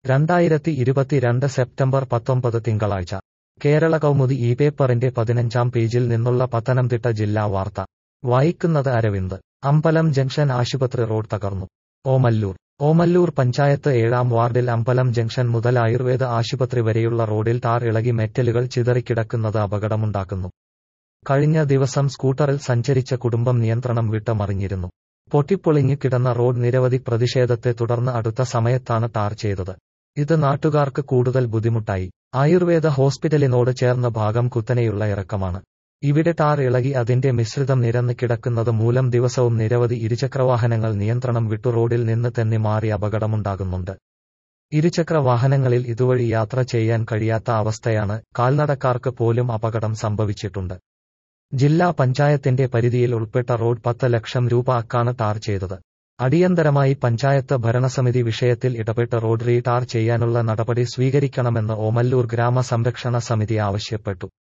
രണ്ടായിരത്തി ഇരുപത്തിരണ്ട് സെപ്റ്റംബർ പത്തൊമ്പത് തിങ്കളാഴ്ച കേരള കൗമുദി ഈ പേപ്പറിന്റെ പതിനഞ്ചാം പേജിൽ നിന്നുള്ള പത്തനംതിട്ട ജില്ലാ വാർത്ത വായിക്കുന്നത് അരവിന്ദ് അമ്പലം ജംഗ്ഷൻ ആശുപത്രി റോഡ് തകർന്നു ഓമല്ലൂർ ഓമല്ലൂർ പഞ്ചായത്ത് ഏഴാം വാർഡിൽ അമ്പലം ജംഗ്ഷൻ മുതൽ ആയുർവേദ ആശുപത്രി വരെയുള്ള റോഡിൽ ടാർ ഇളകി മെറ്റലുകൾ ചിതറിക്കിടക്കുന്നത് അപകടമുണ്ടാക്കുന്നു കഴിഞ്ഞ ദിവസം സ്കൂട്ടറിൽ സഞ്ചരിച്ച കുടുംബം നിയന്ത്രണം വിട്ട് മറിഞ്ഞിരുന്നു പൊട്ടിപ്പൊളിഞ്ഞു കിടന്ന റോഡ് നിരവധി പ്രതിഷേധത്തെ തുടർന്ന് അടുത്ത സമയത്താണ് ടാർ ചെയ്തത് ഇത് നാട്ടുകാർക്ക് കൂടുതൽ ബുദ്ധിമുട്ടായി ആയുർവേദ ഹോസ്പിറ്റലിനോട് ചേർന്ന ഭാഗം കുത്തനെയുള്ള ഇറക്കമാണ് ഇവിടെ ടാർ ഇളകി അതിന്റെ മിശ്രിതം നിരന്ന് കിടക്കുന്നത് മൂലം ദിവസവും നിരവധി ഇരുചക്രവാഹനങ്ങൾ നിയന്ത്രണം വിട്ടു റോഡിൽ നിന്ന് തന്നെ മാറി അപകടമുണ്ടാകുന്നുണ്ട് ഇരുചക്ര വാഹനങ്ങളിൽ ഇതുവഴി യാത്ര ചെയ്യാൻ കഴിയാത്ത അവസ്ഥയാണ് കാൽനടക്കാർക്ക് പോലും അപകടം സംഭവിച്ചിട്ടുണ്ട് ജില്ലാ പഞ്ചായത്തിന്റെ പരിധിയിൽ ഉൾപ്പെട്ട റോഡ് പത്ത് ലക്ഷം രൂപ അക്കാണ് ടാർ ചെയ്തത് അടിയന്തരമായി പഞ്ചായത്ത് ഭരണസമിതി വിഷയത്തിൽ ഇടപെട്ട് റോഡ് റീ ടാർ ചെയ്യാനുള്ള നടപടി സ്വീകരിക്കണമെന്ന് ഓമല്ലൂർ ഗ്രാമ സംരക്ഷണ സമിതി ആവശ്യപ്പെട്ടു